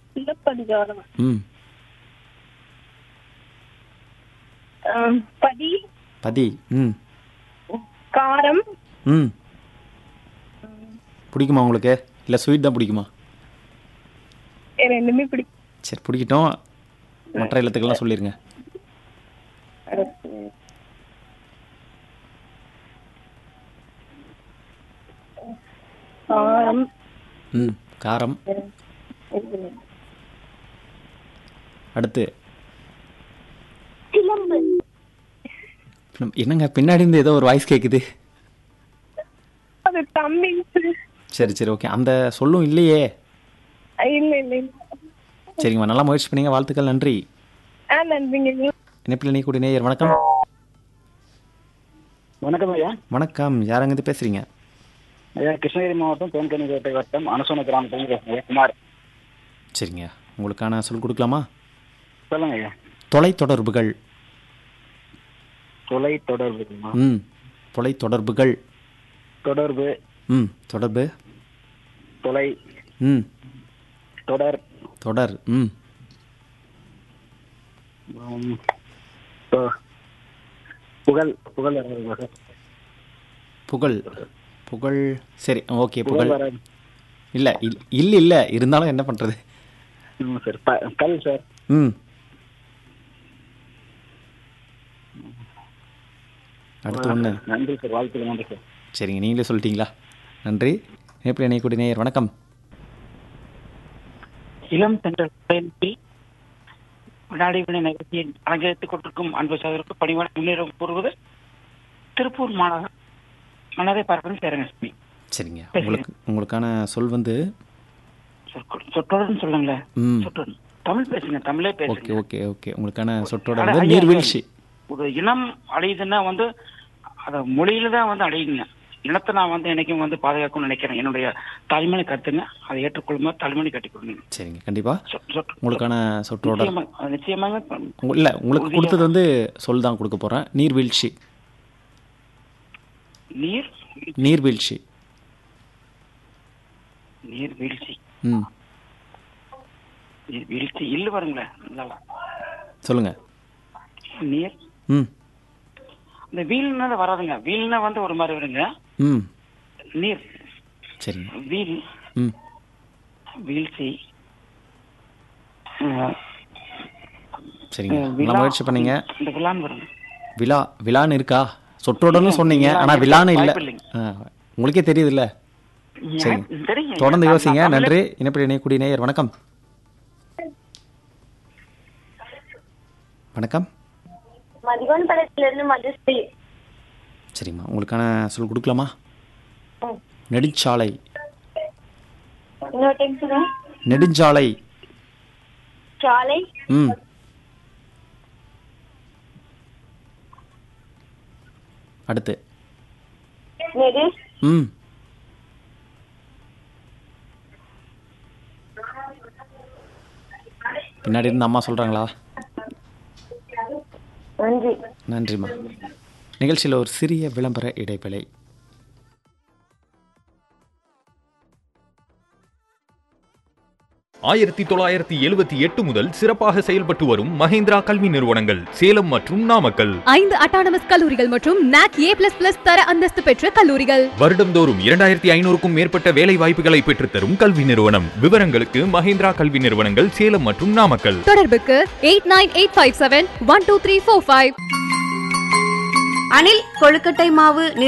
சிலப்பதிகாரம் ம் ஆம், பதி பதி ம் காரம் ம் பிடிக்குமா உங்களுக்கு இல்லை ஸ்வீட் தான் பிடிக்குமா ரெண்டுமே பிடிக்கும் சரி பிடிக்கட்டும் மற்ற எழுத்துக்கள்லாம் சொல்லிடுங்க காரம் ம் காரம் அடுத்து சிலம்பு பின்ன- என்னங்க பின்னாடி இருந்து ஏதோ ஒரு வாய்ஸ் கேட்குது அது தமிழ் சரி சரி ஓகே அந்த சொல்லும் இல்லையே இல்ல இல்ல இல்ல. சரிங்கம்மா நல்லா முயற்சி பண்ணீங்க வாழ்த்துக்கள் நன்றி ஆ நன்றிங்க இணைப்பில் நீ கூடிய நேயர் வணக்கம் வணக்கம் ஐயா வணக்கம் யாரங்கிருந்து பேசுறீங்க ஐயா கிருஷ்ணகிரி மாவட்டம் தேன்கனிக்கோட்டை வட்டம் அனசோன கிராமத்தில் பேசுறேன் ஐயா குமார் சரிங்க உங்களுக்கான சொல் கொடுக்கலாமா சொல்லுங்க ஐயா தொலைத்தொடர்புகள் தொலை தொடர்புமா ம் தொலைத்தொடர்புகள் தொடர்பு ம் தொடர்பு தொலை ம் தொடர் தொடர் ம் உம், தொ- புகழ் புகழ் வராது சார் புகழ் புகழ் சரி ஓகே புகழ் புகழ் வராது இல்லை இல் இல்லை இல்லை இருந்தாலும் என்ன பண்ணுறது ஆமாம் சார் ப- கல் சார் ம் அடுத்து ஒன்று நன்றி சார் வாழ்த்துக்கள் நன்றி சார் சரிங்க நீங்களே சொல்லிட்டீங்களா நன்றி இணைப்பில் இணையக்கூடிய நேயர் வணக்கம் இளம் சென்ற வினாடி வினை நிகழ்ச்சியை அரங்கேற்றுக் கொண்டிருக்கும் அன்பு சகோதரருக்கு பணிவான முன்னேற்றம் கூறுவது திருப்பூர் மாநகர் மனதை பார்ப்பது சேரங்கஸ்மி சரிங்க உங்களுக்கு உங்களுக்கான சொல் வந்து சொற்றொடர்னு சொல்லுங்களேன் ம் சொற்றொடர் தமிழ் பேசுங்க தமிழே ஓகே பேசுங்க ஓகே ஓகே உங்களுக்கான சொற்றோட அட, வந்து ஐயா, நீர்வீழ்ச்சி ஒரு இனம் அழியுதுன்னா வந்து அத மொழியில தான் வந்து அழியுங்க இனத்தை நான் வந்து என்னைக்கும் வந்து பாதுகாக்கணும்னு நினைக்கிறேன் என்னுடைய தாய்மொழி கருத்துங்க அதை ஏற்றுக்கொள்ளுமா தாய்மொழி கட்டிக்கொள்ளுங்க சரிங்க கண்டிப்பா சொ- சொற்ற- உங்களுக்கான சொற்றோட நிச்சயமா- அது நிச்சயமாக உங்க- இல்ல உங்களுக்கு கொடுத்தது வந்து சொல் தான் கொடுக்க போறேன் நீர்வீழ்ச்சி நீர் நீர்வீழ்ச்சி நீர் வீழ்ச்சி ம் நீர் வீழ்ச்சி இல்லு வருங்களேன் நல்லா சொல்லுங்க நீர் ம் இந்த வீல்னா வராதுங்க வீல்னா வந்து ஒரு மாதிரி வருங்க ம் நீர் சரிங்க வீல் ம் வீழ்ச்சி அஹ், சரிங்க அஹ், நல்லா விழா. முயற்சி பண்ணீங்க இந்த விழான்னு வருங்க விழா விழான்னு இருக்கா சொற்றோடன்னு சொன்னீங்க விழா ஆனா இருக்கு, விழான்னு இல்ல வாய்ப்பு இல்லைங்க. ஆ, உங்களுக்கே தெரியுதுல்ல சரிங்க. எனக்கு தெரியுங்க. தொடர்ந்து நான் யோசிங்க தமிழே- நன்றி இணைப்பில் இணையக்கூடிய நேயர் வணக்கம் வணக்கம் மதிகோன் படத்துல இருந்து மதுஸ்ரீ சரிம்மா உங்களுக்கான சொல் கொடுக்கலாமா ம். நெடுஞ்சாலை இன்னொரு டைம் சொல்லுங்க நெடுஞ்சாலை சாலை ம் அடுத்து நெடு ம் பின்னாடி இருந்து அம்மா சொல்றாங்களா நன்றி நன்றிம்மா நிகழ்ச்சியில் ஒரு சிறிய விளம்பர இடைவேளை ஆயிரத்தி தொள்ளாயிரத்தி எழுபத்தி எட்டு முதல் சிறப்பாக செயல்பட்டு வரும் மஹேந்திரா கல்வி நிறுவனங்கள் சேலம் மற்றும் நாமக்கல் ஐந்து அட்டானமஸ் கல்லூரிகள் மற்றும் நாக் ஏ பிளஸ் பிளஸ் தர அந்தஸ்து பெற்ற கல்லூரிகள் வருடம்தோறும் இரண்டாயிரத்தி ஐநூறுக்கும் மேற்பட்ட வேலை வாய்ப்புகளை பெற்றுத்தரும் கல்வி நிறுவனம் விவரங்களுக்கு மஹேந்திரா கல்வி நிறுவனங்கள் சேலம் மற்றும் நாமக்கல் தொடர்புக்கு eight nine eight five seven one two three four five Anil கொழுக்கட்டை மாவு